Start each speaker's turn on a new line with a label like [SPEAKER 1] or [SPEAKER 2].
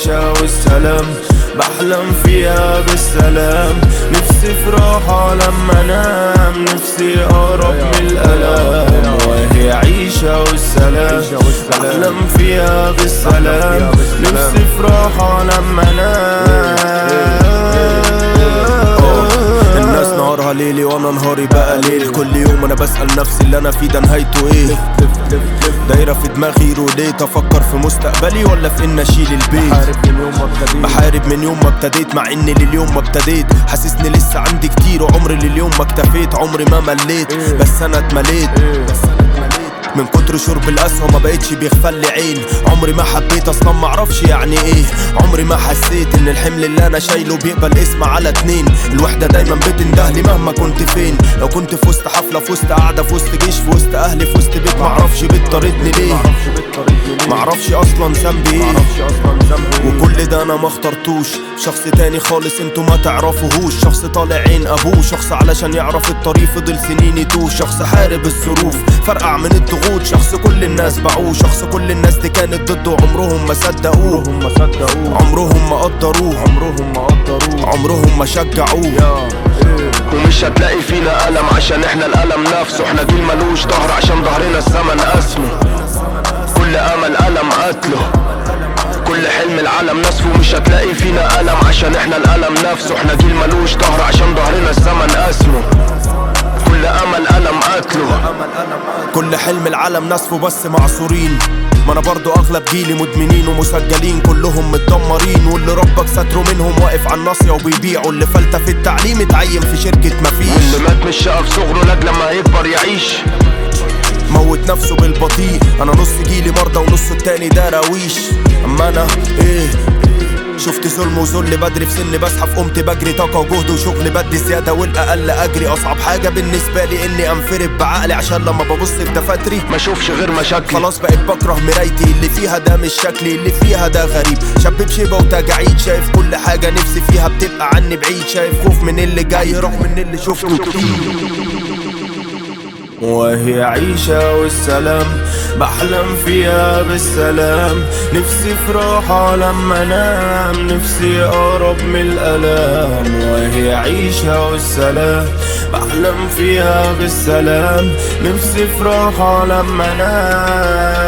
[SPEAKER 1] عيشة والسلام بحلم فيها بالسلام نفسي في راحة لما انام نفسي اقرب من الالام وهي عيشة والسلام بحلم فيها بالسلام نفسي في راحة لما انام
[SPEAKER 2] الناس نهارها ليلي وانا نهاري بقى ليل كل يوم انا بسأل نفسي اللي انا فيه ده نهايته ايه دايرة في دماغي روليت افكر في مستقبلي ولا في ان اشيل البيت بحارب من يوم ما ابتديت مع اني لليوم ما ابتديت حاسسني لسه عندي كتير وعمري لليوم ما اكتفيت عمري ما مليت بس انا اتمليت من كتر شرب القسوة ما بقتش بيغفل لي عين عمري ما حبيت اصلا ما اعرفش يعني ايه عمري ما حسيت ان الحمل اللي انا شايله بيقبل اسم على اتنين الوحدة دايما بتندهلي مهما كنت فين لو كنت في وسط حفلة في وسط قعدة في وسط جيش في وسط اهلي في وسط بيت ما اعرفش بتطاردني ليه ما اعرفش اصلا ذنبي ايه وكل ده انا ما اخترتوش شخص تاني خالص انتوا ما تعرفوهوش شخص طالع عين ابوه شخص علشان يعرف الطريق فضل سنين يتوه شخص حارب الظروف فرقع من الضغوط شخص كل الناس باعوه شخص كل الناس دي كانت ضده عمرهم ما صدقوه
[SPEAKER 1] ما صدقوه
[SPEAKER 2] عمرهم ما قدروه
[SPEAKER 1] عمرهم ما قدروه
[SPEAKER 2] عمرهم ما شجعوه
[SPEAKER 3] ومش هتلاقي فينا ألم عشان احنا الألم نفسه احنا جيل ملوش ظهر عشان ظهرنا الزمن قسمه كل أمل ألم قتله كل حلم العالم نسفه مش هتلاقي فينا ألم عشان احنا الألم نفسه احنا جيل ملوش ظهر عشان ظهرنا الزمن قسمه كل أمل ألم قتله
[SPEAKER 2] كل حلم العالم نصفه بس معصورين ما انا برضو اغلب جيلي مدمنين ومسجلين كلهم متدمرين واللي ربك ستره منهم واقف على الناصية وبيبيعوا اللي فلتة في التعليم اتعين في شركة مفيش
[SPEAKER 3] اللي مات مش شقى في صغره لاجل لما يكبر يعيش
[SPEAKER 2] موت نفسه بالبطيء انا نص جيلي مرضى ونص التاني ده راويش اما انا ايه شفت ظلم وذل بدري في سن بزحف قمت بجري طاقة وجهد وشغل بدي زيادة والاقل اجري اصعب حاجة بالنسبة لي اني انفرد بعقلي عشان لما ببص في دفاتري
[SPEAKER 3] ما اشوفش غير مشاكل
[SPEAKER 2] خلاص بقيت بكره مرايتي اللي فيها ده مش شكلي اللي فيها ده غريب شاب بشيبة وتجاعيد شايف كل حاجة نفسي فيها بتبقى عني بعيد شايف خوف من اللي جاي رغم من اللي شفته كتير
[SPEAKER 1] وهي عيشة والسلام بحلم فيها بالسلام نفسي في راحة لما انام نفسي اقرب من الالام وهي عيشة والسلام بحلم فيها بالسلام نفسي في راحة لما انام